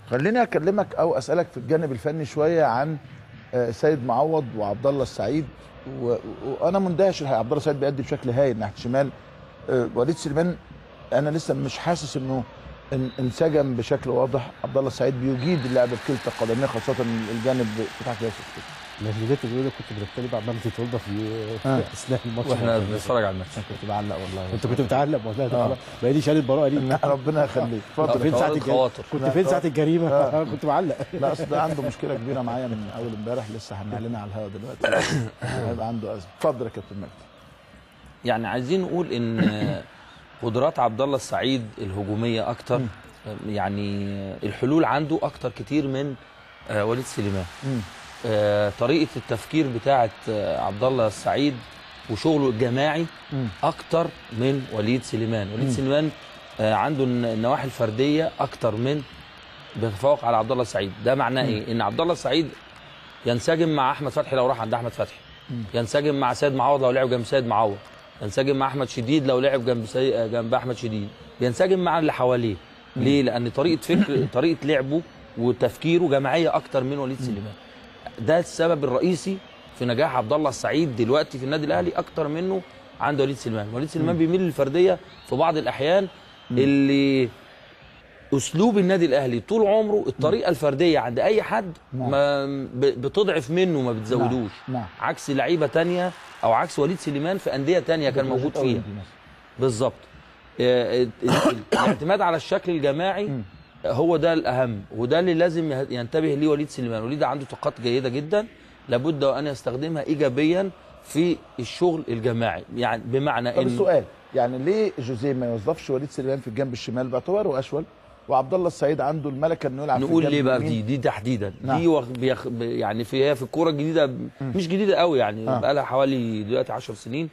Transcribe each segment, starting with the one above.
خليني اكلمك او اسالك في الجانب الفني شويه عن آه، سيد معوض وعبد الله السعيد و- و- وانا مندهش الحقيقة. عبد الله السعيد بيأدي بشكل هايل ناحيه الشمال آه، وليد سليمان انا لسه مش حاسس انه ان- انسجم بشكل واضح عبد الله السعيد بيجيد اللعب بكلتا القدمين خاصه الجانب بتاع ياسر كده ما اللي جيت تقول كنت بتبتدي بعد ما بتتوضى في آه. في اثناء الماتش واحنا بنتفرج على الماتش كنت بعلق والله انت كنت بتعلق والله آه. ده خلاص بقى لي شهاده براءه ليك لا، ربنا يخليك كنت اتفضل فين ساعه طوارئ الجريمه خواطر. كنت لا، فين طبعا. ساعه الجريمه آه. كنت معلق لا اصل ده عنده مشكله كبيره معايا من اول امبارح لسه هنعلنها على الهواء دلوقتي هيبقى عنده ازمه اتفضل يا كابتن مجدي يعني عايزين نقول ان قدرات عبد الله السعيد الهجوميه اكتر يعني الحلول عنده اكتر كتير من آه، وليد سليمان مم. آه، طريقه التفكير بتاعه آه، عبد الله السعيد وشغله الجماعي مم. اكتر من وليد سليمان وليد سليمان آه، عنده الن- النواحي الفرديه اكتر من بيتفوق على عبد الله السعيد ده معناه ايه ان عبد الله السعيد ينسجم مع احمد فتحي لو راح عند احمد فتحي ينسجم مع سيد معوض لو لعب جنب سيد معوض ينسجم مع احمد شديد لو لعب جنب سي... جنب احمد شديد ينسجم مع اللي حواليه ليه لان طريقه فكر طريقه لعبه وتفكيره جماعيه اكتر من وليد سليمان ده السبب الرئيسي في نجاح عبد الله السعيد دلوقتي في النادي الاهلي اكتر منه عند وليد سليمان وليد سليمان بيميل للفرديه في بعض الاحيان اللي اسلوب النادي الاهلي طول عمره الطريقه الفرديه عند اي حد نعم. ما ب- بتضعف منه ما بتزودوش نعم. عكس لعيبه تانية او عكس وليد سليمان في انديه تانية كان موجود فيها بالظبط آه، ال- ال- الاعتماد على الشكل الجماعي هو ده الاهم وده اللي لازم يه- ينتبه ليه وليد سليمان وليد عنده طاقات جيده جدا لابد وان يستخدمها ايجابيا في الشغل الجماعي يعني بمعنى طب ان السؤال يعني ليه جوزيه ما يوظفش وليد سليمان في الجنب الشمال باعتباره اشول وعبد الله السعيد عنده الملكه انه يلعب في نقول الجنب ليه بقى اليمين؟ دي دي تحديدا نعم. دي وخ بيخ ب- يعني في هي في الكوره الجديده مش جديده قوي يعني آه. بقى لها حوالي دلوقتي 10 سنين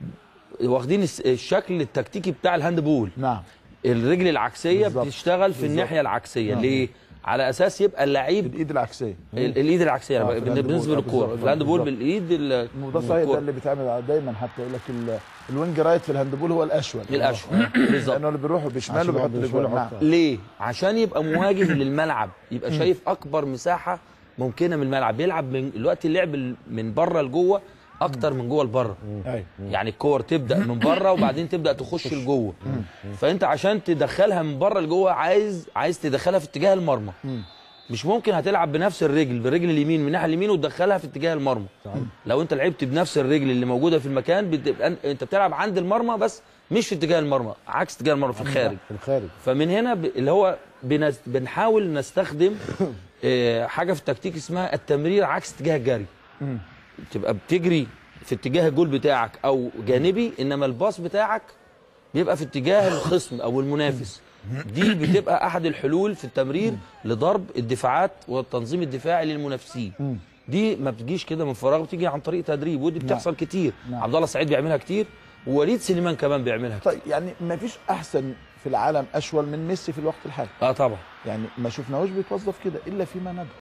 واخدين الس- الشكل التكتيكي بتاع الهاند بول نعم الرجل العكسيه بالظبط. بتشتغل في بالظبط. الناحيه العكسيه آه. ليه على اساس يبقى اللعيب بالايد العكسيه ال- الايد العكسيه آه، أنا في بقى- الهاند بالنسبه بول. آه، للكوره بالظبط. في الهاند بول بالظبط. بالايد ال- وده صحيح ده الكورة. اللي بيتعمل على- دايما حتى يقول لك ال- الوينج رايت في الهاندبول هو الاشول الاشهر بالظبط لانه اللي بيروح بشماله عشان بيحط هو رجله بيشوف نعم أكتر. ليه؟ عشان يبقى مواجه للملعب يبقى شايف اكبر مساحه ممكنه من الملعب بيلعب من دلوقتي اللعب ال- من بره لجوه اكتر من جوه لبره ايوه يعني الكور تبدا من بره وبعدين تبدا تخش لجوه فانت عشان تدخلها من بره لجوه عايز عايز تدخلها في اتجاه المرمى مش ممكن هتلعب بنفس الرجل بالرجل اليمين من الناحيه اليمين وتدخلها في اتجاه المرمى لو انت لعبت بنفس الرجل اللي موجوده في المكان بتبقى انت بتلعب عند المرمى بس مش في اتجاه المرمى عكس اتجاه المرمى في الخارج في الخارج فمن هنا ب... اللي هو بنس... بنحاول نستخدم آه، حاجه في التكتيك اسمها التمرير عكس اتجاه الجري تبقى بتجري في اتجاه الجول بتاعك او جانبي انما الباص بتاعك بيبقى في اتجاه الخصم او المنافس دي بتبقى احد الحلول في التمرير لضرب الدفاعات والتنظيم الدفاعي للمنافسين دي ما بتجيش كده من فراغ بتيجي عن طريق تدريب ودي بتحصل كتير نعم. عبد الله سعيد بيعملها كتير ووليد سليمان كمان بيعملها كتير طيب يعني ما فيش احسن في العالم اشول من ميسي في الوقت الحالي اه طبعا يعني ما شفناهوش بيتوظف كده الا فيما ندر